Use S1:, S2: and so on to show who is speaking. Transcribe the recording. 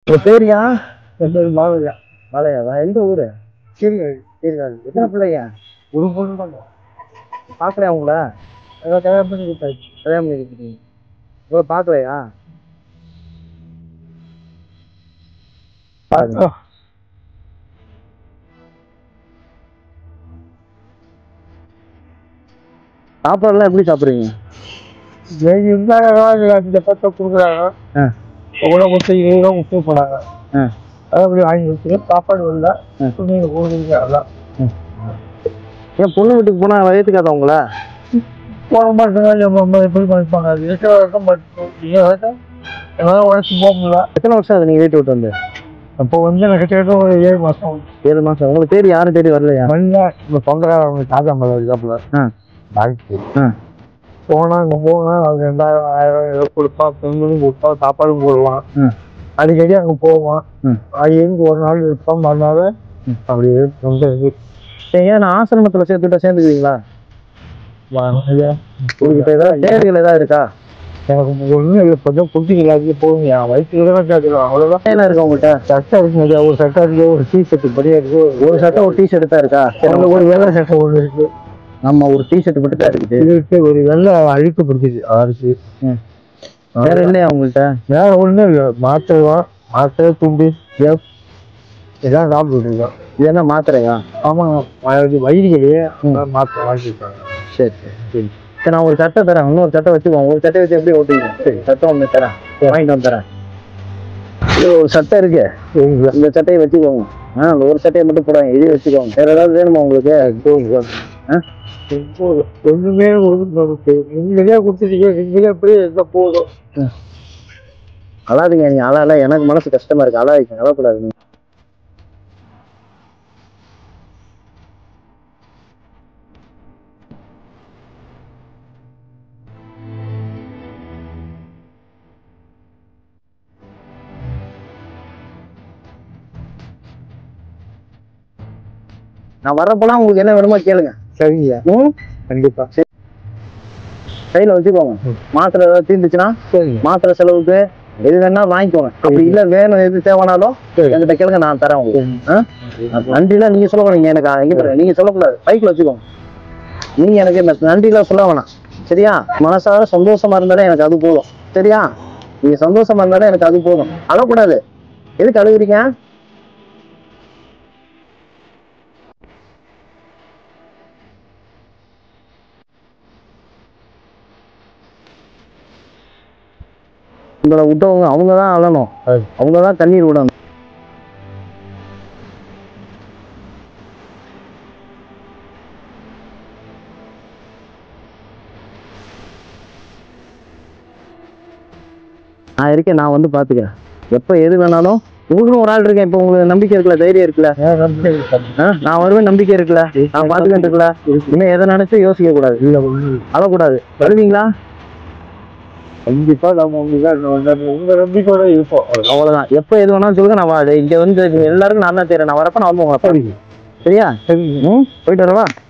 S1: உங்க பேரியா
S2: என் பேர் மாவையா
S1: மலையாவா எந்த ஊரு
S2: சரி
S1: சீர்காழி எத்தனை பிள்ளைங்க
S2: ஒரு பொண்ணு தான்
S1: பார்க்கலையா உங்கள
S2: ஏதாவது கல்யாணம் பண்ணி கொடுத்தாச்சு
S1: கல்யாணம் பண்ணி கொடுத்துட்டீங்க உங்களை பார்க்கலையா பாருங்க சாப்பாடுலாம் எப்படி சாப்பிடுறீங்க
S2: டெய்லி இருந்தாங்க இந்த பத்தை கொடுக்குறாங்க
S1: ஆ
S2: உங்களை கொடுத்து இருபது ரூபா கொடுத்து போனாங்க
S1: ஆ
S2: அதை அப்படி வாங்கி வச்சுட்டு சாப்பாடு வரல
S1: ஆ.
S2: துணியை கொடுக்குறீங்க அதான்
S1: ஏன் பொண்ணு வீட்டுக்கு போனால் வயத்துக்காத உங்கள
S2: போன மாட்டேங்க நம்ம அம்மா எப்படி பண்ணிப்பாங்க அது இருக்கிற வரைக்கும் மட்டும் நீங்கள் வரைக்கும் என்னால் உழைச்சி போக முடியல
S1: எத்தனை வருஷம் ஆகுது நீங்கள் வீட்டு விட்டு வந்து
S2: அப்போ வந்து எனக்கு கிட்ட ஒரு ஏழு மாதம்
S1: ஏழு மாதம் உங்களுக்கு தேடி யாரும் தேடி வரலையா
S2: மண்ணா இந்த சொந்தக்காரங்க தாத்தா மேலே இருக்காப்புல
S1: ஆ
S2: டாக்டர்
S1: ஆ
S2: போனா அங்கே போனா அது ரெண்டாயிரம் ஆயிரம் ஏதோ கொடுப்பான் பெண்களும் கொடுப்பான் சாப்பாடும் போடுவான்
S1: ம்
S2: அடிக்கடி அங்கே போவான்
S1: ம்
S2: அங்கேருந்து ஒரு நாள் இருப்பான் மறுநாள் அப்படியே ரொம்ப இது
S1: சரி ஏன் நான் ஆசிரமத்தில் சேர்த்துட்டா சேர்ந்துக்குவீங்களா
S2: ஐயா,
S1: உங்களுக்கு இப்போ ஏதாவது தேவைகள் ஏதாவது இருக்கா
S2: எனக்கு ஒன்றும் இல்லை கொஞ்சம் குட்டிகளாக்கி போகும் என் வயிற்றுக்கு தான் கேட்கலாம் அவ்வளோதான்
S1: என்ன இருக்கா உங்கள்கிட்ட
S2: சட்டை இருக்குங்க ஒரு சட்டை இருக்கு ஒரு டீ ஷர்ட் படியா இருக்கு
S1: ஒரு சட்டை ஒரு டிஷர்ட் தான் இருக்கா
S2: ஒரு ஒரு வெள்ளை சட்டை ஒன்று இருக்கு
S1: நம்ம ஒரு டிஷர்ட் மட்டும் தான் இருக்குது
S2: இது இருக்கு ஒரு வெள்ளை அழுக்கு பிடிக்குது அரிசி
S1: ம். வேற இல்லையா உங்கள்கிட்ட
S2: வேற ஒன்றும் இல்லை மாத்திரை தான் மாத்திரை துண்டு ஏப் இதான் சாப்பிட்டு இருக்கோம்
S1: இது என்ன மாத்திரையா
S2: ஆமாம் வயிறுகளே மாத்திரை வாங்கியிருக்காங்க
S1: சரி சரி சரி சரி நான் ஒரு சட்டை தரேன் இன்னொரு சட்டை வச்சுக்கோங்க ஒரு சட்டை வச்சு எப்படி ஓட்டுவீங்க சரி சட்டை ஒன்று தரேன் வாங்கிட்டு வந்து தரேன் இது ஒரு சட்டை இருக்கு இந்த சட்டையை வச்சுக்கோங்க ஆ இந்த ஒரு சட்டையை மட்டும் போடாங்க இதே வச்சுக்கோங்க வேற ஏதாவது வேணுமா உங்களுக்கு ஆ
S2: ஒண்ணுமே நீங்களே கொடுத்துட்டீங்க நீங்களே எப்படி இருந்தா போதும்
S1: அழாதீங்க நீங்க அழால எனக்கு மனசு கஷ்டமா இருக்கு அழாதீங்க அழக்கூடாது நீங்க. நான் வர்றப்பெல்லாம் உங்களுக்கு என்ன வேணுமோ கேளுங்க
S2: சரிங்க
S1: ம்
S2: கண்டிப்பா
S1: கையில வச்சுக்கோங்க மாத்திரை ஏதாவது தீர்ந்துச்சுன்னா
S2: சரிங்க
S1: மாத்திரை செலவுக்கு எது வேணா வாங்கிக்கோங்க அப்படி இல்ல வேணும் எது தேவைனாலும்
S2: சரி.
S1: என்கிட்ட கேளுங்க நான் தரேன் உங்களுக்கு ஆ? நன்றிலாம் நீங்க சொல்லக்கூடாது எனக்கு இங்க பாருங்க, நீங்க சொல்லக்கூடாது பைக்ல வச்சுக்கோங்க நீங்க எனக்கு இந்த நன்றிலாம் சொல்ல வேணாம் சரியா மனசார சந்தோஷமா இருந்தாலே எனக்கு அது போதும் சரியா நீங்க சந்தோஷமா இருந்தாலே எனக்கு அது போதும் அழக்கூடாது எதுக்கு அழுகுறீங்க உங்களை விட்டவங்க அவங்க தான் அழணும்
S2: சரி.
S1: அவங்க தான் கண்ணீர் விடணும் நான் இருக்கேன் நான் வந்து பாத்துக்கிறேன் எப்ப எது வேணாலும் உங்களுக்கும் ஒரு ஆள் இருக்கேன் இப்போ உங்களுக்கு நம்பிக்கை இருக்குல்ல தைரியம் இருக்குல்ல
S2: ஏன் நம்பிக்கை இருக்கு சார்?
S1: ஆ, நான் வருவேன் நம்பிக்கை இருக்குல்ல நான் பாத்துக்கிட்டு இருக்குல்ல இன்னும் எதை நினைச்சும் யோசிக்க கூடாது
S2: இல்ல ஒண்ணு
S1: அழக்கூடாது வருவீங்களா
S2: கண்டிப்பா நம்ம உங்க உங்க நம்பிக்கையோட இருப்போம் அவ்வளவுதான்.
S1: அவ்வளவுதான் எப்ப எது வேணாலும் சொல்லுங்க நான் வா- இங்க வந்து எல்லாருக்கும் நான் தான் தெரியும் நான் வரப்ப நான் வந்து உங்களை பார்ப்பேன். சரியா
S2: சரிங்க
S1: ம் போயிட்டு வரவா